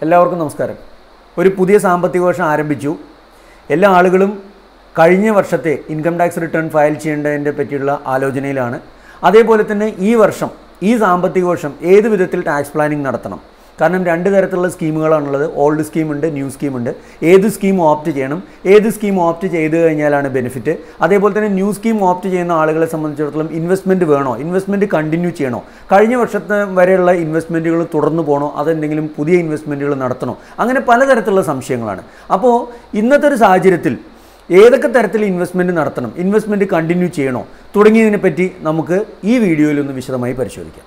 എല്ലാവർക്കും നമസ്കാരം ഒരു പുതിയ സാമ്പത്തിക വർഷം ആരംഭിച്ചു എല്ലാ ആളുകളും കഴിഞ്ഞ വർഷത്തെ ഇൻകം ടാക്സ് റിട്ടേൺ ഫയൽ ചെയ്യേണ്ടതിനെ പറ്റിയുള്ള ആലോചനയിലാണ് അതേപോലെ തന്നെ ഈ വർഷം ഈ സാമ്പത്തിക വർഷം ഏത് വിധത്തിൽ ടാക്സ് പ്ലാനിംഗ് നടത്തണം കാരണം രണ്ട് തരത്തിലുള്ള സ്കീമുകളാണുള്ളത് ഓൾഡ് സ്കീമുണ്ട് ന്യൂ സ്കീമുണ്ട് ഏത് സ്കീം ഓപ്റ്റ് ചെയ്യണം ഏത് സ്കീം ഓപ്റ്റ് ചെയ്ത് കഴിഞ്ഞാലാണ് ബെനിഫിറ്റ് അതേപോലെ തന്നെ ന്യൂ സ്കീം ഓപ്റ്റ് ചെയ്യുന്ന ആളുകളെ സംബന്ധിച്ചിടത്തോളം ഇൻവെസ്റ്റ്മെൻറ്റ് വേണോ ഇൻവെസ്റ്റ്മെൻറ്റ് കണ്ടിന്യൂ ചെയ്യണോ കഴിഞ്ഞ വർഷത്തെ വരെയുള്ള ഇൻവെസ്റ്റ്മെൻറ്റുകൾ തുടർന്നു പോകണോ അതെന്തെങ്കിലും പുതിയ ഇൻവെസ്റ്റ്മെൻറ്റുകൾ നടത്തണോ അങ്ങനെ പലതരത്തിലുള്ള സംശയങ്ങളാണ് അപ്പോൾ ഇന്നത്തെ ഒരു സാഹചര്യത്തിൽ ഏതൊക്കെ തരത്തിൽ ഇൻവെസ്റ്റ്മെൻറ്റ് നടത്തണം ഇൻവെസ്റ്റ്മെൻറ്റ് കണ്ടിന്യൂ ചെയ്യണോ തുടങ്ങിയതിനെ പറ്റി നമുക്ക് ഈ വീഡിയോയിൽ ഒന്ന് വിശദമായി പരിശോധിക്കാം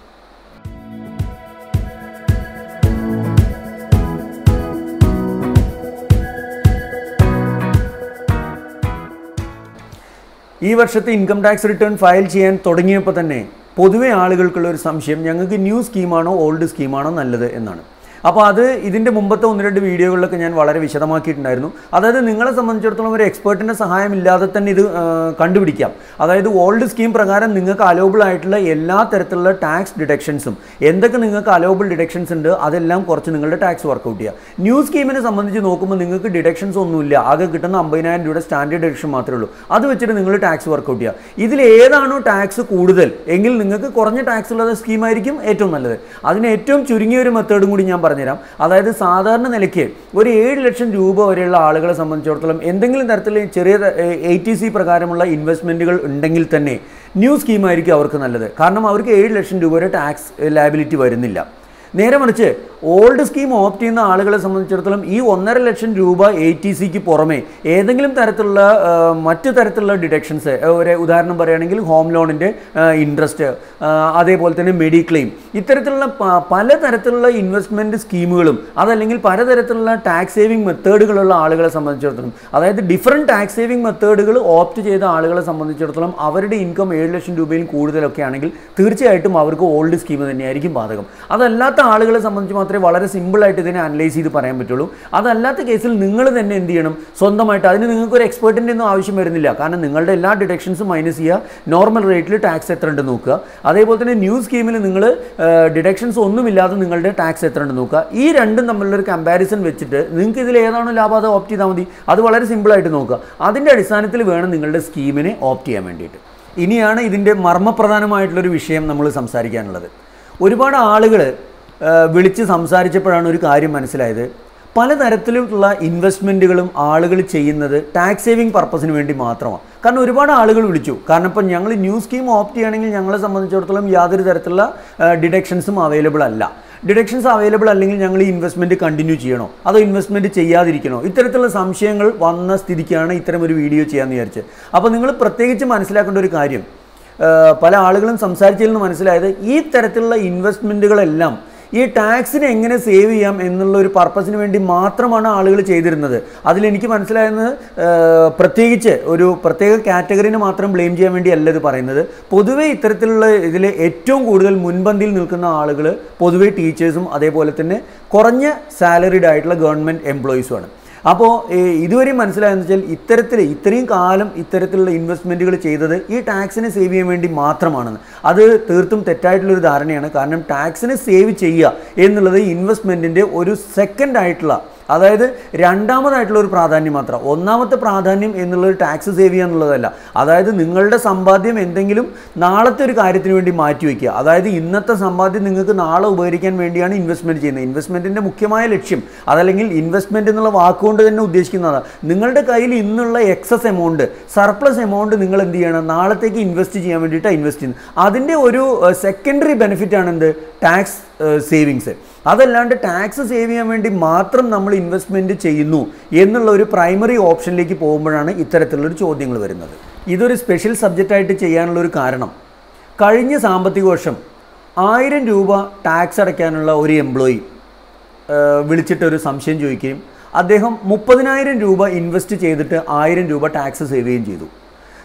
ഈ വർഷത്തെ ഇൻകം ടാക്സ് റിട്ടേൺ ഫയൽ ചെയ്യാൻ തുടങ്ങിയപ്പോൾ തന്നെ പൊതുവെ ആളുകൾക്കുള്ള ഒരു സംശയം ഞങ്ങൾക്ക് ന്യൂ സ്കീമാണോ ഓൾഡ് സ്കീമാണോ നല്ലത് എന്നാണ് അപ്പോൾ അത് ഇതിൻ്റെ മുമ്പത്തെ ഒന്ന് രണ്ട് വീഡിയോകളിലൊക്കെ ഞാൻ വളരെ വിശദമാക്കിയിട്ടുണ്ടായിരുന്നു അതായത് നിങ്ങളെ സംബന്ധിച്ചിടത്തോളം ഒരു എക്സ്പേർട്ടിൻ്റെ സഹായം ഇല്ലാതെ തന്നെ ഇത് ആ, കണ്ടുപിടിക്കാം അതായത് ഓൾഡ് സ്കീം പ്രകാരം നിങ്ങൾക്ക് അലോബിൾ ആയിട്ടുള്ള എല്ലാ തരത്തിലുള്ള ടാക്സ് ഡിഡക്ഷൻസും എന്തൊക്കെ നിങ്ങൾക്ക് അലോബിൾ ഡിഡക്ഷൻസ് ഉണ്ട് അതെല്ലാം കുറച്ച് നിങ്ങളുടെ ടാക്സ് വർക്കൗട്ട് ചെയ്യുക ന്യൂ സ്കീമിനെ സംബന്ധിച്ച് നോക്കുമ്പോൾ നിങ്ങൾക്ക് ഡിഡക്ഷൻസ് ഒന്നുമില്ല ആകെ കിട്ടുന്ന അമ്പതിനായിരം രൂപയുടെ സ്റ്റാൻഡേർഡ് ഡിഡക്ഷൻ മാത്രമേ ഉള്ളൂ അത് വെച്ചിട്ട് നിങ്ങൾ ടാക്സ് വർക്കൗട്ട് ചെയ്യുക ഇതിൽ ഏതാണോ ടാക്സ് കൂടുതൽ എങ്കിൽ നിങ്ങൾക്ക് കുറഞ്ഞ ടാക്സ് ഉള്ള സ്കീമായിരിക്കും ഏറ്റവും നല്ലത് അതിന് ഏറ്റവും ചുരുങ്ങിയ ഒരു മെത്തേഡും കൂടി ഞാൻ പറഞ്ഞുതരാം അതായത് സാധാരണ നിലയ്ക്ക് ഒരു ഏഴ് ലക്ഷം രൂപ വരെയുള്ള ആളുകളെ സംബന്ധിച്ചിടത്തോളം എന്തെങ്കിലും തരത്തിൽ ചെറിയ എ ടി സി പ്രകാരമുള്ള ഇൻവെസ്റ്റ്മെൻറ്റുകൾ ഉണ്ടെങ്കിൽ തന്നെ ന്യൂ സ്കീമായിരിക്കും അവർക്ക് നല്ലത് കാരണം അവർക്ക് ഏഴ് ലക്ഷം രൂപ വരെ ടാക്സ് ലാബിലിറ്റി വരുന്നില്ല നേരെ മറിച്ച് ഓൾഡ് സ്കീം ഓപ്റ്റ് ചെയ്യുന്ന ആളുകളെ സംബന്ധിച്ചിടത്തോളം ഈ ഒന്നര ലക്ഷം രൂപ എ ടി സിക്ക് പുറമെ ഏതെങ്കിലും തരത്തിലുള്ള ആ, മറ്റു തരത്തിലുള്ള ഡിഡക്ഷൻസ് ഒരു ഉദാഹരണം പറയുകയാണെങ്കിൽ ഹോം ലോണിൻ്റെ ഇൻട്രസ്റ്റ് അതേപോലെ തന്നെ മെഡിക്ലെയിം ഇത്തരത്തിലുള്ള പ- പലതരത്തിലുള്ള ഇൻവെസ്റ്റ്മെൻറ്റ് സ്കീമുകളും അതല്ലെങ്കിൽ പലതരത്തിലുള്ള ടാക്സ് സേവിങ് മെത്തേഡുകളുള്ള ആളുകളെ സംബന്ധിച്ചിടത്തോളം അതായത് ഡിഫറെൻറ്റ് ടാക്സ് സേവിങ് മെത്തേഡുകൾ ഓപ്റ്റ് ചെയ്ത ആളുകളെ സംബന്ധിച്ചിടത്തോളം അവരുടെ ഇൻകം ഏഴ് ലക്ഷം രൂപയിൽ കൂടുതലൊക്കെ ആണെങ്കിൽ തീർച്ചയായിട്ടും അവർക്ക് ഓൾഡ് സ്കീം തന്നെയായിരിക്കും ബാധകം അതല്ലാത്ത ആളുകളെ സംബന്ധിച്ച് മാത്രമേ വളരെ സിമ്പിളായിട്ട് ഇതിനെ അനലൈസ് ചെയ്ത് പറയാൻ പറ്റുള്ളൂ അതല്ലാത്ത കേസിൽ നിങ്ങൾ തന്നെ എന്ത് ചെയ്യണം സ്വന്തമായിട്ട് അതിന് നിങ്ങൾക്ക് ഒരു എക്സ്പേർട്ടിൻ്റെ ഒന്നും ആവശ്യം വരുന്നില്ല കാരണം നിങ്ങളുടെ എല്ലാ ഡിഡക്ഷൻസും മൈനസ് ചെയ്യുക നോർമൽ റേറ്റിൽ ടാക്സ് എത്ര ഉണ്ട് നോക്കുക അതേപോലെ തന്നെ ന്യൂ സ്കീമിൽ നിങ്ങൾ ഡിഡക്ഷൻസ് ഒന്നുമില്ലാതെ നിങ്ങളുടെ ടാക്സ് എത്ര ഉണ്ട് നോക്കുക ഈ രണ്ടും തമ്മിലുള്ള ഒരു കമ്പാരിസൺ വെച്ചിട്ട് നിങ്ങൾക്ക് ഇതിൽ ഏതാണോ ലാഭം അത് ഓപ്റ്റ് ചെയ്താൽ മതി അത് വളരെ സിമ്പിളായിട്ട് നോക്കുക അതിൻ്റെ അടിസ്ഥാനത്തിൽ വേണം നിങ്ങളുടെ സ്കീമിനെ ഓപ്റ്റ് ചെയ്യാൻ വേണ്ടിയിട്ട് ഇനിയാണ് ഇതിൻ്റെ മർമ്മപ്രധാനമായിട്ടുള്ളൊരു വിഷയം നമ്മൾ സംസാരിക്കാനുള്ളത് ഒരുപാട് ആളുകൾ വിളിച്ച് സംസാരിച്ചപ്പോഴാണ് ഒരു കാര്യം മനസ്സിലായത് പലതരത്തിലുള്ള ഇൻവെസ്റ്റ്മെൻറ്റുകളും ആളുകൾ ചെയ്യുന്നത് ടാക്സ് സേവിങ് പർപ്പസിന് വേണ്ടി മാത്രമാണ് കാരണം ഒരുപാട് ആളുകൾ വിളിച്ചു കാരണം ഇപ്പം ഞങ്ങൾ ന്യൂ സ്കീം ഓപ്റ്റ് ചെയ്യുകയാണെങ്കിൽ ഞങ്ങളെ സംബന്ധിച്ചിടത്തോളം യാതൊരു തരത്തിലുള്ള ഡിഡക്ഷൻസും അവൈലബിൾ അല്ല ഡിഡക്ഷൻസ് അവൈലബിൾ അല്ലെങ്കിൽ ഞങ്ങൾ ഈ ഇൻവെസ്റ്റ്മെൻറ്റ് കണ്ടിന്യൂ ചെയ്യണോ അതോ ഇൻവെസ്റ്റ്മെൻറ്റ് ചെയ്യാതിരിക്കണോ ഇത്തരത്തിലുള്ള സംശയങ്ങൾ വന്ന സ്ഥിതിക്കാണ് ഇത്തരം ഒരു വീഡിയോ ചെയ്യാമെന്ന് വിചാരിച്ചത് അപ്പോൾ നിങ്ങൾ പ്രത്യേകിച്ച് മനസ്സിലാക്കേണ്ട ഒരു കാര്യം ഏഹ് പല ആളുകളും സംസാരിച്ചതിൽ നിന്ന് മനസ്സിലായത് ഈ തരത്തിലുള്ള ഇൻവെസ്റ്റ്മെൻറ്റുകളെല്ലാം ഈ ടാക്സിനെ എങ്ങനെ സേവ് ചെയ്യാം എന്നുള്ള ഒരു പർപ്പസിന് വേണ്ടി മാത്രമാണ് ആളുകൾ ചെയ്തിരുന്നത് അതിലെനിക്ക് മനസ്സിലായെന്ന് ഏഹ് പ്രത്യേകിച്ച് ഒരു പ്രത്യേക കാറ്റഗറിനെ മാത്രം ബ്ലെയിം ചെയ്യാൻ വേണ്ടി അല്ല ഇത് പറയുന്നത് പൊതുവെ ഇത്തരത്തിലുള്ള ഇതിൽ ഏറ്റവും കൂടുതൽ മുൻപന്തിയിൽ നിൽക്കുന്ന ആളുകൾ പൊതുവെ ടീച്ചേഴ്സും അതേപോലെ തന്നെ കുറഞ്ഞ സാലറിഡ് ആയിട്ടുള്ള ഗവൺമെൻറ് എംപ്ലോയീസുമാണ് അപ്പോൾ ഇതുവരെ മനസ്സിലായെന്ന് വെച്ചാൽ ഇത്തരത്തിൽ ഇത്രയും കാലം ഇത്തരത്തിലുള്ള ഇൻവെസ്റ്റ്മെൻറ്റുകൾ ചെയ്തത് ഈ ടാക്സിനെ സേവ് ചെയ്യാൻ വേണ്ടി മാത്രമാണെന്ന് അത് തീർത്തും തെറ്റായിട്ടുള്ളൊരു ധാരണയാണ് കാരണം ടാക്സിനെ സേവ് ചെയ്യുക എന്നുള്ളത് ഇൻവെസ്റ്റ്മെൻറ്റിൻ്റെ ഒരു സെക്കൻഡ് ആയിട്ടുള്ള അതായത് രണ്ടാമതായിട്ടുള്ള ഒരു പ്രാധാന്യം മാത്രം ഒന്നാമത്തെ പ്രാധാന്യം എന്നുള്ളത് ടാക്സ് സേവ് ചെയ്യുക എന്നുള്ളതല്ല അതായത് നിങ്ങളുടെ സമ്പാദ്യം എന്തെങ്കിലും നാളത്തെ ഒരു കാര്യത്തിന് വേണ്ടി മാറ്റി വയ്ക്കുക അതായത് ഇന്നത്തെ സമ്പാദ്യം നിങ്ങൾക്ക് നാളെ ഉപകരിക്കാൻ വേണ്ടിയാണ് ഇൻവെസ്റ്റ്മെൻറ്റ് ചെയ്യുന്നത് ഇൻവെസ്റ്റ്മെൻറ്റിൻ്റെ മുഖ്യമായ ലക്ഷ്യം അതല്ലെങ്കിൽ ഇൻവെസ്റ്റ്മെൻറ്റ് എന്നുള്ള വാക്കുകൊണ്ട് തന്നെ ഉദ്ദേശിക്കുന്നതാണ് നിങ്ങളുടെ കയ്യിൽ ഇന്നുള്ള എക്സസ് എമൗണ്ട് സർപ്ലസ് എമൗണ്ട് നിങ്ങൾ എന്ത് ചെയ്യണം നാളത്തേക്ക് ഇൻവെസ്റ്റ് ചെയ്യാൻ വേണ്ടിയിട്ടാണ് ഇൻവെസ്റ്റ് ചെയ്യുന്നത് അതിൻ്റെ ഒരു സെക്കൻഡറി ബെനിഫിറ്റ് ആണ് എന്ത് ടാക്സ് സേവിങ്സ് അതല്ലാണ്ട് ടാക്സ് സേവ് ചെയ്യാൻ വേണ്ടി മാത്രം നമ്മൾ ഇൻവെസ്റ്റ്മെൻറ്റ് ചെയ്യുന്നു എന്നുള്ള ഒരു പ്രൈമറി ഓപ്ഷനിലേക്ക് പോകുമ്പോഴാണ് ഇത്തരത്തിലുള്ളൊരു ചോദ്യങ്ങൾ വരുന്നത് ഇതൊരു സ്പെഷ്യൽ സബ്ജക്റ്റായിട്ട് ചെയ്യാനുള്ള ഒരു കാരണം കഴിഞ്ഞ സാമ്പത്തിക വർഷം ആയിരം രൂപ ടാക്സ് അടയ്ക്കാനുള്ള ഒരു എംപ്ലോയി വിളിച്ചിട്ട് ഒരു സംശയം ചോദിക്കുകയും അദ്ദേഹം മുപ്പതിനായിരം രൂപ ഇൻവെസ്റ്റ് ചെയ്തിട്ട് ആയിരം രൂപ ടാക്സ് സേവ് ചെയ്യുകയും ചെയ്തു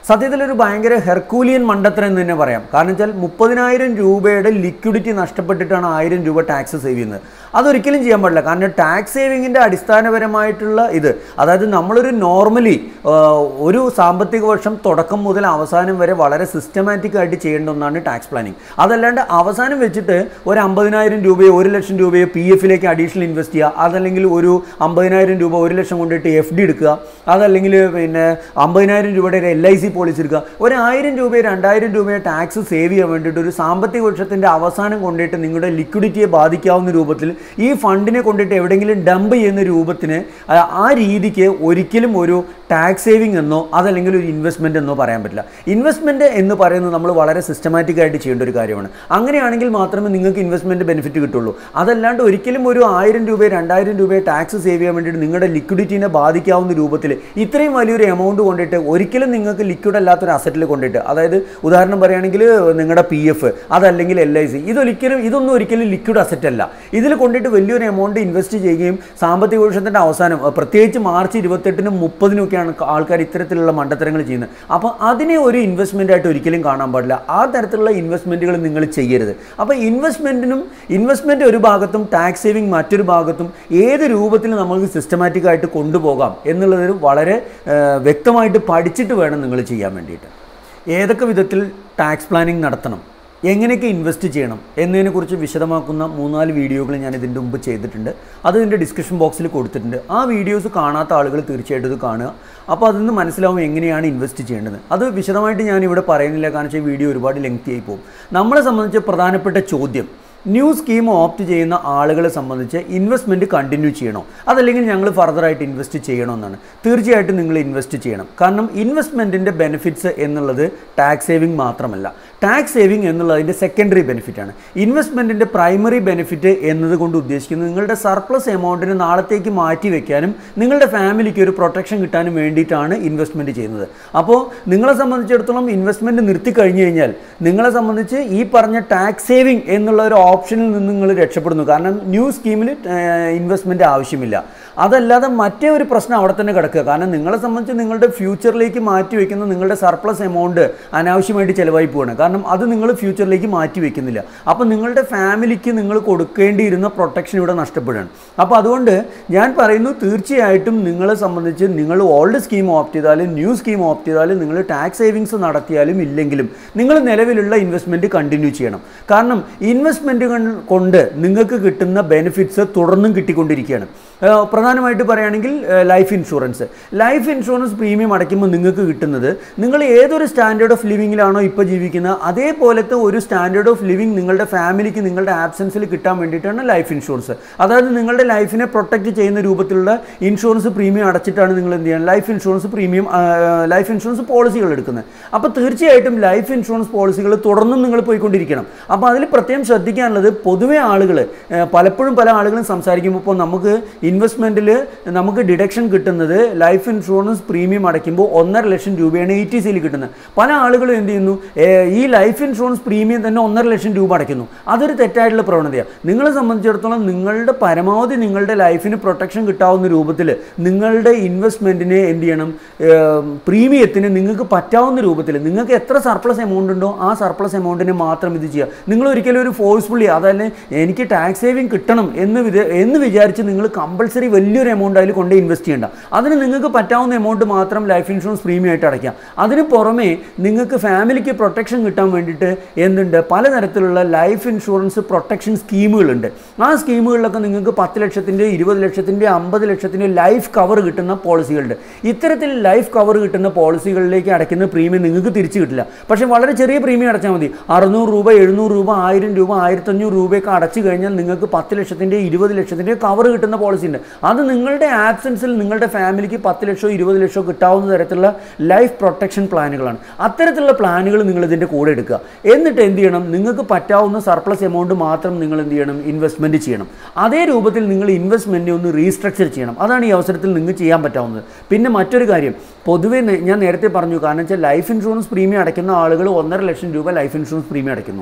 സത്യത്തിൽ ഒരു ഭയങ്കര ഹെർക്കൂലിയൻ മണ്ടത്തരം എന്ന് തന്നെ പറയാം കാരണം വെച്ചാൽ മുപ്പതിനായിരം രൂപയുടെ ലിക്വിഡിറ്റി നഷ്ടപ്പെട്ടിട്ടാണ് ആയിരം രൂപ ടാക്സ് സേവ് ചെയ്യുന്നത് അതൊരിക്കലും ചെയ്യാൻ പാടില്ല കാരണം ടാക്സ് സേവിങ്ങിൻ്റെ അടിസ്ഥാനപരമായിട്ടുള്ള ഇത് അതായത് നമ്മളൊരു നോർമലി ഒരു സാമ്പത്തിക വർഷം തുടക്കം മുതൽ അവസാനം വരെ വളരെ സിസ്റ്റമാറ്റിക് ആയിട്ട് ചെയ്യേണ്ട ഒന്നാണ് ടാക്സ് പ്ലാനിങ് അതല്ലാണ്ട് അവസാനം വെച്ചിട്ട് ഒരു അമ്പതിനായിരം രൂപയോ ഒരു ലക്ഷം രൂപയോ പി എഫിലേക്ക് അഡീഷണൽ ഇൻവെസ്റ്റ് ചെയ്യുക അതല്ലെങ്കിൽ ഒരു അമ്പതിനായിരം രൂപ ഒരു ലക്ഷം കൊണ്ടിട്ട് എഫ് ഡി എടുക്കുക അതല്ലെങ്കിൽ പിന്നെ അമ്പതിനായിരം രൂപയുടെ ഒരു എൽ ഐ സി പോളിസി എടുക്കുക ഒരു ആയിരം രൂപയോ രണ്ടായിരം രൂപയോ ടാക്സ് സേവ് ചെയ്യാൻ വേണ്ടിയിട്ട് ഒരു സാമ്പത്തിക വർഷത്തിൻ്റെ അവസാനം കൊണ്ടിട്ട് നിങ്ങളുടെ ലിക്വിഡിറ്റിയെ ബാധിക്കാവുന്ന രൂപത്തിൽ ഈ ഫണ്ടിനെ കൊണ്ടിട്ട് എവിടെയെങ്കിലും ഡംപ് ചെയ്യുന്ന രൂപത്തിന് ആ- ആ രീതിക്ക് ഒരിക്കലും ഒരു ടാക്സ് സേവിങ് എന്നോ അതല്ലെങ്കിൽ ഒരു ഇൻവെസ്റ്റ്മെൻ്റ് എന്നോ പറയാൻ പറ്റില്ല ഇൻവെസ്റ്റ്മെൻറ്റ് എന്ന് പറയുന്നത് നമ്മൾ വളരെ സിസ്റ്റമാറ്റിക് ആയിട്ട് ചെയ്യേണ്ട ഒരു കാര്യമാണ് അങ്ങനെയാണെങ്കിൽ മാത്രമേ നിങ്ങൾക്ക് ഇൻവെസ്റ്റ്മെൻറ്റ് ബെനിഫിറ്റ് കിട്ടുള്ളൂ അതല്ലാണ്ട് ഒരിക്കലും ഒരു ആയിരം രൂപയോ രണ്ടായിരം രൂപയോ ടാക്സ് സേവ് ചെയ്യാൻ വേണ്ടിയിട്ട് നിങ്ങളുടെ ലിക്വിഡിറ്റിനെ ബാധിക്കാവുന്ന രൂപത്തിൽ ഇത്രയും വലിയൊരു എമൗണ്ട് കൊണ്ടിട്ട് ഒരിക്കലും നിങ്ങൾക്ക് ലിക്വിഡ് അല്ലാത്തൊരു അസറ്റിൽ കൊണ്ടിട്ട് അതായത് ഉദാഹരണം പറയുകയാണെങ്കിൽ നിങ്ങളുടെ പി എഫ് അതല്ലെങ്കിൽ എൽ ഐ സി ഇതൊരിക്കലും ഇതൊന്നും ഒരിക്കലും ലിക്വിഡ് അസറ്റ് അല്ല ഇതിൽ കൊണ്ടിട്ട് വലിയൊരു എമൗണ്ട് ഇൻവെസ്റ്റ് ചെയ്യുകയും സാമ്പത്തിക വർഷത്തിൻ്റെ അവസാനം അഹ് പ്രത്യേകിച്ച് മാർച്ച് ഇരുപത്തെട്ടിനും മുപ്പതിനും ഒക്കെയാണ് ആൾക്കാർ ഇത്തരത്തിലുള്ള മണ്ടത്തരങ്ങൾ ചെയ്യുന്നത് അപ്പോൾ അതിനെ ഒരു ഇൻവെസ്റ്റ്മെൻ്റ് ആയിട്ട് ഒരിക്കലും കാണാൻ പാടില്ല ആ തരത്തിലുള്ള ഇൻവെസ്റ്റ്മെൻറ്റുകൾ നിങ്ങൾ ചെയ്യരുത് അപ്പോൾ ഇൻവെസ്റ്റ്മെൻറ്റിനും ഇൻവെസ്റ്റ്മെൻറ്റ് ഒരു ഭാഗത്തും ടാക്സ് സേവിങ് മറ്റൊരു ഭാഗത്തും ഏത് രൂപത്തിൽ നമുക്ക് സിസ്റ്റമാറ്റിക് ആയിട്ട് കൊണ്ടുപോകാം എന്നുള്ളത് വളരെ ഏഹ്, വ്യക്തമായിട്ട് പഠിച്ചിട്ട് വേണം നിങ്ങൾ ചെയ്യാൻ വേണ്ടിയിട്ട് ഏതൊക്കെ വിധത്തിൽ ടാക്സ് പ്ലാനിങ് നടത്തണം എങ്ങനെയൊക്കെ ഇൻവെസ്റ്റ് ചെയ്യണം എന്നതിനെക്കുറിച്ച് വിശദമാക്കുന്ന മൂന്നാല് വീഡിയോകൾ ഞാൻ ഇതിൻ്റെ മുമ്പ് ചെയ്തിട്ടുണ്ട് അത് ഇതിൻ്റെ ഡിസ്ക്രിപ്ഷൻ ബോക്സിൽ കൊടുത്തിട്ടുണ്ട് ആ വീഡിയോസ് കാണാത്ത ആളുകൾ തീർച്ചയായിട്ടും ഇത് കാണുക അപ്പോൾ അതിൽ നിന്ന് മനസ്സിലാവും എങ്ങനെയാണ് ഇൻവെസ്റ്റ് ചെയ്യേണ്ടത് അത് വിശദമായിട്ട് ഞാൻ ഇവിടെ പറയുന്നില്ല കാരണം വെച്ചാൽ ഈ വീഡിയോ ഒരുപാട് ലെങ്തി ആയി പോകും നമ്മളെ സംബന്ധിച്ച് പ്രധാനപ്പെട്ട ചോദ്യം ന്യൂ സ്കീം ഓപ്റ്റ് ചെയ്യുന്ന ആളുകളെ സംബന്ധിച്ച് ഇൻവെസ്റ്റ്മെൻറ്റ് കണ്ടിന്യൂ ചെയ്യണോ അതല്ലെങ്കിൽ ഞങ്ങൾ ഫർദറായിട്ട് ഇൻവെസ്റ്റ് ചെയ്യണമെന്നാണ് തീർച്ചയായിട്ടും നിങ്ങൾ ഇൻവെസ്റ്റ് ചെയ്യണം കാരണം ഇൻവെസ്റ്റ്മെൻറ്റിൻ്റെ ബെനിഫിറ്റ്സ് എന്നുള്ളത് ടാക്സ് സേവിങ് മാത്രമല്ല ടാക്സ് സേവിങ് എന്നുള്ളതിൻ്റെ സെക്കൻഡറി ബെനിഫിറ്റാണ് ഇൻവെസ്റ്റ്മെൻറ്റിൻ്റെ പ്രൈമറി ബെനിഫിറ്റ് എന്നതുകൊണ്ട് ഉദ്ദേശിക്കുന്നത് നിങ്ങളുടെ സർപ്ലസ് എമൗണ്ടിന് നാളത്തേക്ക് മാറ്റി വെക്കാനും നിങ്ങളുടെ ഫാമിലിക്ക് ഒരു പ്രൊട്ടക്ഷൻ കിട്ടാനും വേണ്ടിയിട്ടാണ് ഇൻവെസ്റ്റ്മെൻറ്റ് ചെയ്യുന്നത് അപ്പോൾ നിങ്ങളെ സംബന്ധിച്ചിടത്തോളം ഇൻവെസ്റ്റ്മെൻറ്റ് നിർത്തി കഴിഞ്ഞു കഴിഞ്ഞാൽ നിങ്ങളെ സംബന്ധിച്ച് ഈ പറഞ്ഞ ടാക്സ് സേവിങ് എന്നുള്ള ഒരു ഓപ്ഷനിൽ നിന്ന് നിങ്ങൾ രക്ഷപ്പെടുന്നു കാരണം ന്യൂ സ്കീമിൽ ഇൻവെസ്റ്റ്മെൻറ്റ് ആവശ്യമില്ല അതല്ലാതെ മറ്റേ ഒരു പ്രശ്നം അവിടെ തന്നെ കിടക്കുക കാരണം നിങ്ങളെ സംബന്ധിച്ച് നിങ്ങളുടെ ഫ്യൂച്ചറിലേക്ക് മാറ്റി വെക്കുന്ന നിങ്ങളുടെ സർപ്ലസ് എമൗണ്ട് അനാവശ്യമായിട്ട് ചിലവായി പോവാണ് കാരണം അത് നിങ്ങൾ ഫ്യൂച്ചറിലേക്ക് മാറ്റി വെക്കുന്നില്ല അപ്പോൾ നിങ്ങളുടെ ഫാമിലിക്ക് നിങ്ങൾ കൊടുക്കേണ്ടിയിരുന്ന പ്രൊട്ടക്ഷൻ ഇവിടെ നഷ്ടപ്പെടുകയാണ് അപ്പോൾ അതുകൊണ്ട് ഞാൻ പറയുന്നു തീർച്ചയായിട്ടും നിങ്ങളെ സംബന്ധിച്ച് നിങ്ങൾ ഓൾഡ് സ്കീം ഓപ്റ്റ് ചെയ്താലും ന്യൂ സ്കീം ഓപ്റ്റ് ചെയ്താലും നിങ്ങൾ ടാക്സ് സേവിങ്സ് നടത്തിയാലും ഇല്ലെങ്കിലും നിങ്ങൾ നിലവിലുള്ള ഇൻവെസ്റ്റ്മെൻറ്റ് കണ്ടിന്യൂ ചെയ്യണം കാരണം ഇൻവെസ്റ്റ്മെൻറ്റുകൾ കൊണ്ട് നിങ്ങൾക്ക് കിട്ടുന്ന ബെനിഫിറ്റ്സ് തുടർന്നും കിട്ടിക്കൊണ്ടിരിക്കുകയാണ് ഏഹ് പ്രധാനമായിട്ട് പറയുകയാണെങ്കിൽ ഏഹ് life insurance life insurance premium അടയ്ക്കുമ്പോൾ നിങ്ങൾക്ക് കിട്ടുന്നത് നിങ്ങൾ ഏതൊരു സ്റ്റാൻഡേർഡ് ഓഫ് ലിവിങ്ങിലാണോ ഇപ്പോൾ ജീവിക്കുന്നത് അതേപോലത്തെ ഒരു സ്റ്റാൻഡേർഡ് ഓഫ് ലിവിങ് നിങ്ങളുടെ ഫാമിലിക്ക് നിങ്ങളുടെ ആബ്സെൻസിൽ കിട്ടാൻ വേണ്ടിയിട്ടാണ് ലൈഫ് ഇൻഷുറൻസ് അതായത് നിങ്ങളുടെ ലൈഫിനെ പ്രൊട്ടക്റ്റ് ചെയ്യുന്ന രൂപത്തിലുള്ള ഇൻഷുറൻസ് പ്രീമിയം അടച്ചിട്ടാണ് നിങ്ങൾ എന്ത് ചെയ്യുന്നത് life insurance premium life insurance പോളിസികൾ എടുക്കുന്നത് അപ്പോൾ തീർച്ചയായിട്ടും ലൈഫ് ഇൻഷുറൻസ് പോളിസികൾ തുടർന്നും നിങ്ങൾ പോയിക്കൊണ്ടിരിക്കണം അപ്പോൾ അതിൽ പ്രത്യേകം ശ്രദ്ധിക്കാനുള്ളത് പൊതുവെ ആളുകൾ പലപ്പോഴും പല ആളുകളും സംസാരിക്കുമ്പോൾ ഇപ്പോൾ നമുക്ക് ഇൻവെസ്റ്റ്മെൻറ്റിൽ നമുക്ക് ഡിഡക്ഷൻ കിട്ടുന്നത് ലൈഫ് ഇൻഷുറൻസ് പ്രീമിയം അടയ്ക്കുമ്പോൾ ഒന്നര ലക്ഷം രൂപയാണ് എ ടി സിയിൽ കിട്ടുന്നത് പല ആളുകളും എന്ത് ചെയ്യുന്നു ഏ, ഈ ലൈഫ് ഇൻഷുറൻസ് പ്രീമിയം തന്നെ ഒന്നര ലക്ഷം രൂപ അടയ്ക്കുന്നു അതൊരു തെറ്റായിട്ടുള്ള പ്രവണതയാണ് നിങ്ങളെ സംബന്ധിച്ചിടത്തോളം നിങ്ങളുടെ പരമാവധി നിങ്ങളുടെ ലൈഫിന് പ്രൊട്ടക്ഷൻ കിട്ടാവുന്ന രൂപത്തിൽ നിങ്ങളുടെ ഇൻവെസ്റ്റ്മെൻറ്റിനെ എന്ത് ചെയ്യണം പ്രീമിയത്തിന് നിങ്ങൾക്ക് പറ്റാവുന്ന രൂപത്തിൽ നിങ്ങൾക്ക് എത്ര സർപ്ലസ് എമൗണ്ട് ഉണ്ടോ ആ സർപ്ലസ് എമൗണ്ടിന് മാത്രം ഇത് ചെയ്യുക നിങ്ങൾ ഒരിക്കലും ഒരു ഫോഴ്സ്ഫുള്ളി അതല്ല എനിക്ക് ടാക്സ് സേവിങ് കിട്ടണം എന്ന് വിധ എന്ന് വിചാരിച്ച് നിങ്ങൾ കമ്പൾസറി വലിയൊരു എമൗണ്ട് അതിൽ കൊണ്ട് ഇൻവെസ്റ്റ് ചെയ്യേണ്ട അതിന് നിങ്ങൾക്ക് പറ്റാവുന്ന എമൗണ്ട് മാത്രം ലൈഫ് ഇൻഷുറൻസ് പ്രീമിയം ആയിട്ട് അടയ്ക്കാം അതിന് പുറമെ നിങ്ങൾക്ക് ഫാമിലിക്ക് പ്രൊട്ടക്ഷൻ കിട്ടാൻ വേണ്ടിയിട്ട് എന്തുണ്ട് പലതരത്തിലുള്ള ലൈഫ് ഇൻഷുറൻസ് പ്രൊട്ടക്ഷൻ സ്കീമുകളുണ്ട് ആ സ്കീമുകളിലൊക്കെ നിങ്ങൾക്ക് പത്ത് ലക്ഷത്തിൻ്റെ ഇരുപത് ലക്ഷത്തിൻ്റെ അമ്പത് ലക്ഷത്തിൻ്റെ ലൈഫ് കവർ കിട്ടുന്ന പോളിസികളുണ്ട് ഇത്തരത്തിൽ ലൈഫ് കവർ കിട്ടുന്ന പോളിസികളിലേക്ക് അടയ്ക്കുന്ന പ്രീമിയം നിങ്ങൾക്ക് തിരിച്ചു കിട്ടില്ല പക്ഷേ വളരെ ചെറിയ പ്രീമിയം അടച്ചാൽ മതി അറുന്നൂറ് രൂപ എഴുന്നൂറ് രൂപ ആയിരം രൂപ ആയിരത്തഞ്ഞൂറ് രൂപയൊക്കെ അടച്ചു കഴിഞ്ഞാൽ നിങ്ങൾക്ക് പത്ത് ലക്ഷത്തിൻ്റെ ഇരുപത് ലക്ഷത്തിൻ്റെ കവർ കിട്ടുന്ന പോളിസി ഉണ്ട് അത് നിങ്ങളുടെ ആബ്സെൻസിൽ നിങ്ങളുടെ ഫാമിലിക്ക് പത്ത് ലക്ഷമോ ഇരുപത് ലക്ഷമോ കിട്ടാവുന്ന തരത്തിലുള്ള ലൈഫ് പ്രൊട്ടക്ഷൻ പ്ലാനുകളാണ് അത്തരത്തിലുള്ള പ്ലാനുകൾ നിങ്ങൾ ഇതിൻ്റെ കൂടെ എടുക്കുക എന്നിട്ട് എന്ത് ചെയ്യണം നിങ്ങൾക്ക് പറ്റാവുന്ന സർപ്ലസ് എമൗണ്ട് മാത്രം നിങ്ങൾ എന്ത് ചെയ്യണം ഇൻവെസ്റ്റ്മെൻറ്റ് ചെയ്യണം അതേ രൂപത്തിൽ നിങ്ങൾ ഇൻവെസ്റ്റ്മെൻറ്റ് ഒന്ന് റീസ്ട്രക്ചർ ചെയ്യണം അതാണ് ഈ അവസരത്തിൽ നിങ്ങൾക്ക് ചെയ്യാൻ പറ്റാവുന്നത് പിന്നെ മറ്റൊരു കാര്യം പൊതുവേ നെ- ഞാൻ നേരത്തെ പറഞ്ഞു കാരണം വെച്ചാൽ ലൈഫ് ഇൻഷുറൻസ് പ്രീമിയം അടയ്ക്കുന്ന ആളുകൾ ഒന്നര ലക്ഷം രൂപ ലൈഫ് ഇൻഷുറൻസ് പ്രീമിയം അടയ്ക്കുന്നു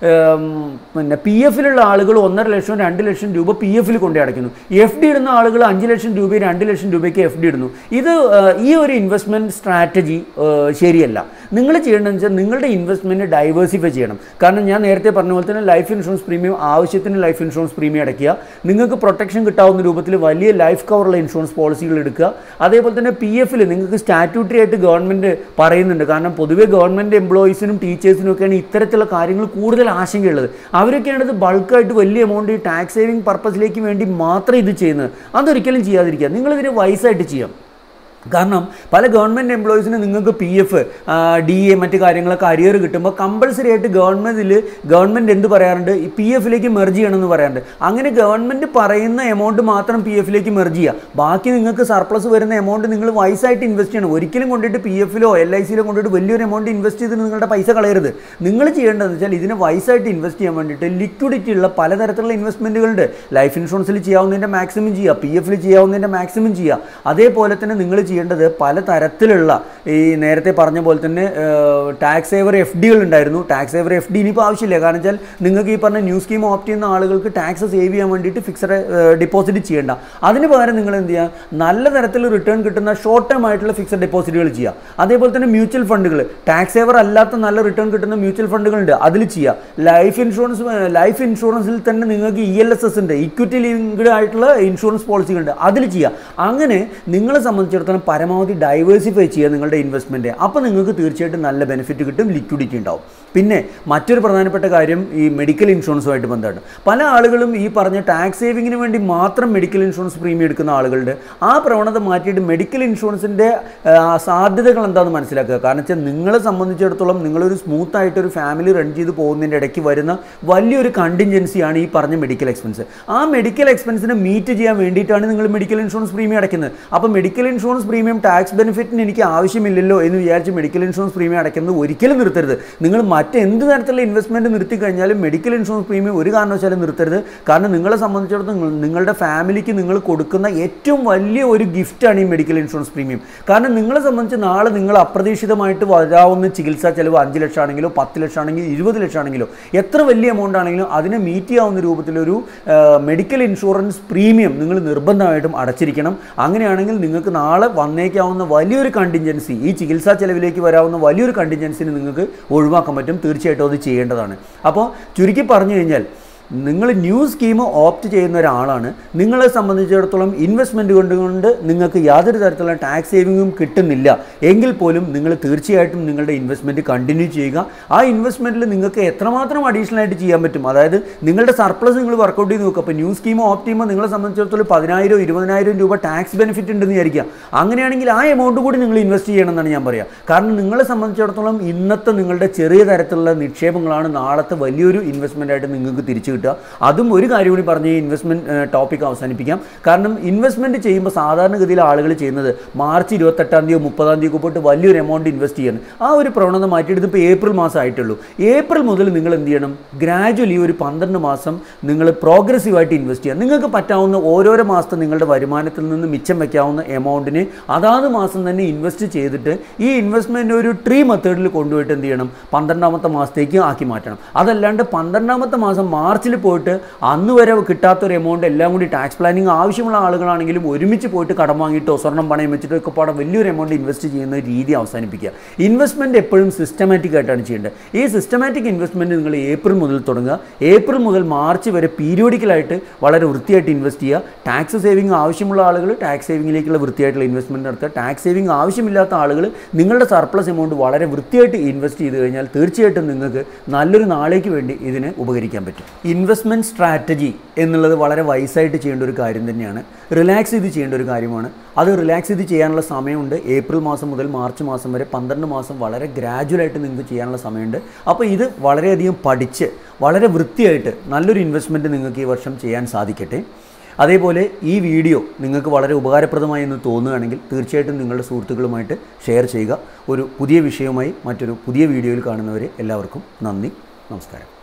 ഉം, പിന്നെ പി എഫിലുള്ള ആളുകൾ ഒന്നര ലക്ഷം രണ്ട് ലക്ഷം രൂപ പി എഫിൽ കൊണ്ടേ അടയ്ക്കുന്നു എഫ് ഡി ഇടുന്ന ആളുകൾ അഞ്ച് ലക്ഷം രൂപയും രണ്ട് ലക്ഷം രൂപയ്ക്ക് എഫ് ഡി ഇടുന്നു ഇത് ആ, ഈ ഒരു ഇൻവെസ്റ്റ്മെൻറ്റ് സ്ട്രാറ്റജി ശരിയല്ല നിങ്ങൾ ചെയ്യേണ്ടതെന്ന് വെച്ചാൽ നിങ്ങളുടെ ഇൻവെസ്റ്റ്മെൻറ്റ് ഡൈവേഴ്സിഫൈ ചെയ്യണം കാരണം ഞാൻ നേരത്തെ പറഞ്ഞ പോലെ തന്നെ ലൈഫ് ഇൻഷുറൻസ് പ്രീമിയം ആവശ്യത്തിന് ലൈഫ് ഇൻഷുറൻസ് പ്രീമിയം അടയ്ക്കുക നിങ്ങൾക്ക് പ്രൊട്ടക്ഷൻ കിട്ടാവുന്ന രൂപത്തിൽ വലിയ ലൈഫ് കവറുള്ള ഇൻഷുറൻസ് പോളിസികൾ എടുക്കുക അതേപോലെ തന്നെ പി എഫിൽ നിങ്ങൾക്ക് സ്റ്റാറ്റ്യൂട്ടറി ആയിട്ട് ഗവൺമെൻറ് പറയുന്നുണ്ട് കാരണം പൊതുവേ ഗവൺമെൻറ് എംപ്ലോയീസിനും ടീച്ചേഴ്സിനും ഒക്കെയാണ് ഇത്തരത്തിലുള്ള കാര്യങ്ങൾ കൂടുതൽ ആശങ്കയുള്ളത് അവരൊക്കെയാണ് ഇത് ബൾക്കായിട്ട് വലിയ എമൗണ്ട് ഈ ടാക്സ് സേവിങ് പർപ്പസിലേക്ക് വേണ്ടി മാത്രം ഇത് ചെയ്യുന്നത് അതൊരിക്കലും ചെയ്യാതിരിക്കുക നിങ്ങളിതിനെ വയസ്സായിട്ട് ചെയ്യാം കാരണം പല ഗവൺമെൻറ് എംപ്ലോയീസിന് നിങ്ങൾക്ക് പി എഫ് ഡി എ മറ്റു കാര്യങ്ങളൊക്കെ അരിയർ കിട്ടുമ്പോൾ കമ്പൾസറി ആയിട്ട് ഗവൺമെൻറ്റിൽ ഗവൺമെൻറ് എന്ത് പറയാറുണ്ട് ഈ പി എഫിലേക്ക് മെർജ് ചെയ്യണമെന്ന് പറയാറുണ്ട് അങ്ങനെ ഗവൺമെൻറ് പറയുന്ന എമൗണ്ട് മാത്രം പി എഫിലേക്ക് മെർജ് ചെയ്യുക ബാക്കി നിങ്ങൾക്ക് സർപ്ലസ് വരുന്ന എമൗണ്ട് നിങ്ങൾ വയസ്സായിട്ട് ഇൻവെസ്റ്റ് ചെയ്യണം ഒരിക്കലും കൊണ്ടിട്ട് പി എഫിലോ എൽ ഐ സിയിലോ കൊണ്ടിട്ട് വലിയൊരു എമൗണ്ട് ഇൻവെസ്റ്റ് ചെയ്ത് നിങ്ങളുടെ പൈസ കളയരുത് നിങ്ങൾ ചെയ്യേണ്ടതെന്ന് വെച്ചാൽ ഇതിനെ വയസ്സായിട്ട് ഇൻവെസ്റ്റ് ചെയ്യാൻ വേണ്ടിയിട്ട് ലിക്വിഡിറ്റി ഉള്ള പലതരത്തിലുള്ള ഇൻവെസ്റ്റ്മെൻറ്റുകളുണ്ട് ലൈഫ് ഇൻഷുറൻസിൽ ചെയ്യാവുന്നതിൻ്റെ മാക്സിമം ചെയ്യുക പി എഫിൽ ചെയ്യാവുന്നതിൻ്റെ മാക്സിമം ചെയ്യുക അതേപോലെ തന്നെ നിങ്ങൾ ചെയ്യേണ്ടത് പല തരത്തിലുള്ള ഈ നേരത്തെ പറഞ്ഞ പോലെ തന്നെ ടാക്സ് സേവർ എഫ് ഡികൾ ഉണ്ടായിരുന്നു ടാക്സ് സേവർ എഫ് ഡി ഇനിയിപ്പോൾ ആവശ്യമില്ല കാരണം വെച്ചാൽ നിങ്ങൾക്ക് ഈ പറഞ്ഞ ന്യൂ സ്കീം ഓപ്റ്റ് ചെയ്യുന്ന ആളുകൾക്ക് ടാക്സ് സേവ് ചെയ്യാൻ വേണ്ടിയിട്ട് ഫിക്സഡ് ഡെപ്പോസിറ്റ് ചെയ്യേണ്ട അതിന് പകരം നിങ്ങൾ എന്ത് ചെയ്യുക നല്ല തരത്തിൽ റിട്ടേൺ കിട്ടുന്ന ഷോർട്ട് ടേം ആയിട്ടുള്ള ഫിക്സഡ് ഡെപ്പോസിറ്റുകൾ ചെയ്യുക അതേപോലെ തന്നെ മ്യൂച്വൽ ഫണ്ടുകൾ ടാക്സ് സേവർ അല്ലാത്ത നല്ല റിട്ടേൺ കിട്ടുന്ന മ്യൂച്വൽ ഫണ്ടുകളുണ്ട് അതിൽ ചെയ്യുക ലൈഫ് ഇൻഷുറൻസ് ലൈഫ് ഇൻഷുറൻസിൽ തന്നെ നിങ്ങൾക്ക് ഇ എൽ എസ് എസ് ഉണ്ട് ഇക്വിറ്റി ലിങ്ക്ഡ് ആയിട്ടുള്ള ഇൻഷുറൻസ് പോളിസികളുണ്ട് അതിൽ ചെയ്യുക അങ്ങനെ നിങ്ങളെ സംബന്ധിച്ചിടത്തോളം പരമാവധി ഡൈവേഴ്സിഫൈ ചെയ്യുക നിങ്ങളുടെ ഇൻവെസ്റ്റ്മെൻറ്റ് അപ്പോൾ നിങ്ങൾക്ക് തീർച്ചയായിട്ടും നല്ല ബെനിഫിറ്റ് കിട്ടും ലിക്വിഡിറ്റി ഉണ്ടാവും പിന്നെ മറ്റൊരു പ്രധാനപ്പെട്ട കാര്യം ഈ മെഡിക്കൽ ഇൻഷുറൻസുമായിട്ട് ബന്ധമാണ് പല ആളുകളും ഈ പറഞ്ഞ ടാക്സ് സേവിങ്ങിന് വേണ്ടി മാത്രം മെഡിക്കൽ ഇൻഷുറൻസ് പ്രീമിയം എടുക്കുന്ന ആളുകളുടെ ആ പ്രവണത മാറ്റിയിട്ട് മെഡിക്കൽ ഇൻഷുറൻസിൻ്റെ സാധ്യതകൾ എന്താണെന്ന് മനസ്സിലാക്കുക കാരണം വെച്ചാൽ നിങ്ങളെ സംബന്ധിച്ചിടത്തോളം നിങ്ങളൊരു സ്മൂത്ത് ആയിട്ട് ഒരു ഫാമിലി റൺ ചെയ്ത് പോകുന്നതിൻ്റെ ഇടയ്ക്ക് വരുന്ന വലിയൊരു കണ്ടിൻജൻസിയാണ് ഈ പറഞ്ഞ മെഡിക്കൽ എക്സ്പെൻസ് ആ മെഡിക്കൽ എക്സ്പെൻസിനെ മീറ്റ് ചെയ്യാൻ വേണ്ടിയിട്ടാണ് നിങ്ങൾ മെഡിക്കൽ ഇൻഷുറൻസ് പ്രീമിയം അടയ്ക്കുന്നത് അപ്പോൾ മെഡിക്കൽ ഇൻഷുറൻസ് പ്രീമിയം ടാക്സ് ബെനിഫിറ്റിന് എനിക്ക് ആവശ്യമില്ലല്ലോ എന്ന് വിചാരിച്ച് മെഡിക്കൽ ഇൻഷുറൻസ് പ്രീമിയം അടയ്ക്കുന്നത് ഒരിക്കലും നിർത്തരുത് നിങ്ങൾ മറ്റെന്ത് തരത്തിലുള്ള ഇൻവെസ്റ്റ്മെൻറ്റ് നിർത്തി കഴിഞ്ഞാലും മെഡിക്കൽ ഇൻഷുറൻസ് പ്രീമിയം ഒരു കാരണവശാലും നിർത്തരുത് കാരണം നിങ്ങളെ സംബന്ധിച്ചിടത്തോളം നിങ്ങൾ- നിങ്ങളുടെ ഫാമിലിക്ക് നിങ്ങൾ കൊടുക്കുന്ന ഏറ്റവും വലിയ ഒരു ഗിഫ്റ്റാണ് ഈ മെഡിക്കൽ ഇൻഷുറൻസ് പ്രീമിയം കാരണം നിങ്ങളെ സംബന്ധിച്ച് നാളെ നിങ്ങൾ അപ്രതീക്ഷിതമായിട്ട് വരാവുന്ന ചികിത്സാ ചെലവ് അഞ്ച് ലക്ഷം ആണെങ്കിലോ പത്ത് ലക്ഷം ആണെങ്കിലോ ഇരുപത് ലക്ഷം ആണെങ്കിലോ എത്ര വലിയ എമൗണ്ട് ആണെങ്കിലും അതിനെ മീറ്റ് ചെയ്യാവുന്ന രൂപത്തിലൊരു മെഡിക്കൽ ഇൻഷുറൻസ് പ്രീമിയം നിങ്ങൾ നിർബന്ധമായിട്ടും അടച്ചിരിക്കണം അങ്ങനെയാണെങ്കിൽ നിങ്ങൾക്ക് നാളെ വന്നേക്കാവുന്ന വലിയൊരു കണ്ടിൻജൻസി ഈ ചികിത്സാ ചെലവിലേക്ക് വരാവുന്ന വലിയൊരു കണ്ടിൻജൻസിന് നിങ്ങൾക്ക് ഒഴിവാക്കാൻ പറ്റും തീർച്ചയായിട്ടും അത് ചെയ്യേണ്ടതാണ് അപ്പോൾ ചുരുക്കി പറഞ്ഞു കഴിഞ്ഞാൽ നിങ്ങൾ ന്യൂ സ്കീം ഓപ്റ്റ് ചെയ്യുന്ന ഒരാളാണ് നിങ്ങളെ സംബന്ധിച്ചിടത്തോളം ഇൻവെസ്റ്റ്മെൻറ്റ് കൊണ്ടുകൊണ്ട് നിങ്ങൾക്ക് യാതൊരു തരത്തിലുള്ള ടാക്സ് സേവിങ്ങും കിട്ടുന്നില്ല എങ്കിൽ പോലും നിങ്ങൾ തീർച്ചയായിട്ടും നിങ്ങളുടെ ഇൻവെസ്റ്റ്മെൻറ്റ് കണ്ടിന്യൂ ചെയ്യുക ആ ഇൻവെസ്റ്റ്മെൻറ്റിൽ നിങ്ങൾക്ക് എത്രമാത്രം അഡീഷണൽ ആയിട്ട് ചെയ്യാൻ പറ്റും അതായത് നിങ്ങളുടെ സർപ്ലസ് നിങ്ങൾ വർക്കൗട്ട് ചെയ്ത് നോക്കുക അപ്പോൾ ന്യൂ സ്കീം ഓപ്റ്റ് ചെയ്യുമ്പോൾ നിങ്ങളെ സംബന്ധിച്ചിടത്തോളം പതിനായിരം ഇരുപതിനായിരം രൂപ ടാക്സ് ബെനിഫിറ്റ് ഉണ്ടെന്ന് വിചാരിക്കുക അങ്ങനെയാണെങ്കിൽ ആ എമൗണ്ട് കൂടി നിങ്ങൾ ഇൻവെസ്റ്റ് ചെയ്യണം എന്നാണ് ഞാൻ പറയുക കാരണം നിങ്ങളെ സംബന്ധിച്ചിടത്തോളം ഇന്നത്തെ നിങ്ങളുടെ ചെറിയ തരത്തിലുള്ള നിക്ഷേപങ്ങളാണ് നാളത്തെ വലിയൊരു ഇൻവെസ്റ്റ്മെൻ്റ് ആയിട്ട് നിങ്ങൾക്ക് തിരിച്ചു കിട്ടുക അതും ഒരു കാര്യം കൂടി പറഞ്ഞ് ഈ ഇൻവെസ്റ്റ്മെൻറ്റ് ടോപ്പിക് അവസാനിപ്പിക്കാം കാരണം ഇൻവെസ്റ്റ്മെൻറ്റ് ചെയ്യുമ്പോൾ സാധാരണഗതിയിൽ ആളുകൾ ചെയ്യുന്നത് മാർച്ച് ഇരുപത്തെട്ടാം തീയതി മുപ്പതാം തീയതി പോയിട്ട് വലിയൊരു എമൗണ്ട് ഇൻവെസ്റ്റ് ചെയ്യണം ആ ഒരു പ്രവണത മാറ്റിയിട്ട് ഇപ്പോൾ ഏപ്രിൽ മാസം ആയിട്ടുള്ളൂ ഏപ്രിൽ മുതൽ നിങ്ങൾ എന്ത് ചെയ്യണം ഗ്രാജുവലി ഒരു പന്ത്രണ്ട് മാസം നിങ്ങൾ പ്രോഗ്രസീവായിട്ട് ഇൻവെസ്റ്റ് ചെയ്യുക നിങ്ങൾക്ക് പറ്റാവുന്ന ഓരോരോ മാസത്തെ നിങ്ങളുടെ വരുമാനത്തിൽ നിന്ന് മിച്ചം വയ്ക്കാവുന്ന എമൗണ്ടിന് അതാത് മാസം തന്നെ ഇൻവെസ്റ്റ് ചെയ്തിട്ട് ഈ ഇൻവെസ്റ്റ്മെൻറ്റ് ഒരു ട്രീ മെത്തേഡിൽ കൊണ്ടുപോയിട്ട് എന്ത് ചെയ്യണം പന്ത്രണ്ടാമത്തെ മാസത്തേക്ക് ആക്കി മാറ്റണം അതല്ലാണ്ട് പന്ത്രണ്ടാമത്തെ മാസം മാർച്ചിൽ പോയിട്ട് അന്ന് വരെ കിട്ടാത്തൊരു എമൗണ്ട് എല്ലാം കൂടി ടാക്സ് പ്ലാനിങ് ആവശ്യമുള്ള ആളുകളാണെങ്കിലും ഒരുമിച്ച് പോയിട്ട് കടം വാങ്ങിയിട്ടോ സ്വർണ്ണം പണയം വെച്ചിട്ടോ ഒക്കെ പാടെ വലിയൊരു എമൗണ്ട് ഇൻവെസ്റ്റ് ചെയ്യുന്ന രീതി അവസാനിപ്പിക്കുക ഇൻവെസ്റ്റ്മെൻറ്റ് എപ്പോഴും സിസ്റ്റമാറ്റിക് ആയിട്ടാണ് ചെയ്യേണ്ടത് ഈ സിസ്റ്റമാറ്റിക് ഇൻവെസ്റ്റ്മെൻറ്റ് നിങ്ങൾ ഏപ്രിൽ മുതൽ തുടങ്ങുക ഏപ്രിൽ മുതൽ മാർച്ച് വരെ പീരിയോഡിക്കലായിട്ട് വളരെ വൃത്തിയായിട്ട് ഇൻവെസ്റ്റ് ചെയ്യുക ടാക്സ് സേവിങ് ആവശ്യമുള്ള ആളുകൾ ടാക്സ് സേവിങ്ങിലേക്കുള്ള വൃത്തിയായിട്ടുള്ള ഇൻവെസ്റ്റ്മെൻറ്റ് നടത്തുക ടാക്സ് സേവിങ് ആവശ്യമില്ലാത്ത ആളുകൾ നിങ്ങളുടെ സർപ്ലസ് എമൗണ്ട് വളരെ വൃത്തിയായിട്ട് ഇൻവെസ്റ്റ് ചെയ്ത് കഴിഞ്ഞാൽ തീർച്ചയായിട്ടും നിങ്ങൾക്ക് നല്ലൊരു നാളേക്ക് വേണ്ടി ഇതിന് ഉപകരിക്കാൻ പറ്റും ഇൻവെസ്റ്റ്മെൻറ്റ് സ്ട്രാറ്റജി എന്നുള്ളത് വളരെ വയസ്സായിട്ട് ചെയ്യേണ്ട ഒരു കാര്യം തന്നെയാണ് റിലാക്സ് ചെയ്ത് ചെയ്യേണ്ട ഒരു കാര്യമാണ് അത് റിലാക്സ് ചെയ്ത് ചെയ്യാനുള്ള സമയമുണ്ട് ഏപ്രിൽ മാസം മുതൽ മാർച്ച് മാസം വരെ പന്ത്രണ്ട് മാസം വളരെ ഗ്രാജുവലായിട്ട് നിങ്ങൾക്ക് ചെയ്യാനുള്ള സമയമുണ്ട് അപ്പോൾ ഇത് വളരെയധികം പഠിച്ച് വളരെ വൃത്തിയായിട്ട് നല്ലൊരു ഇൻവെസ്റ്റ്മെൻറ്റ് നിങ്ങൾക്ക് ഈ വർഷം ചെയ്യാൻ സാധിക്കട്ടെ അതേപോലെ ഈ വീഡിയോ നിങ്ങൾക്ക് വളരെ ഉപകാരപ്രദമായി എന്ന് തോന്നുകയാണെങ്കിൽ തീർച്ചയായിട്ടും നിങ്ങളുടെ സുഹൃത്തുക്കളുമായിട്ട് ഷെയർ ചെയ്യുക ഒരു പുതിയ വിഷയവുമായി മറ്റൊരു പുതിയ വീഡിയോയിൽ കാണുന്നവരെ എല്ലാവർക്കും നന്ദി നമസ്കാരം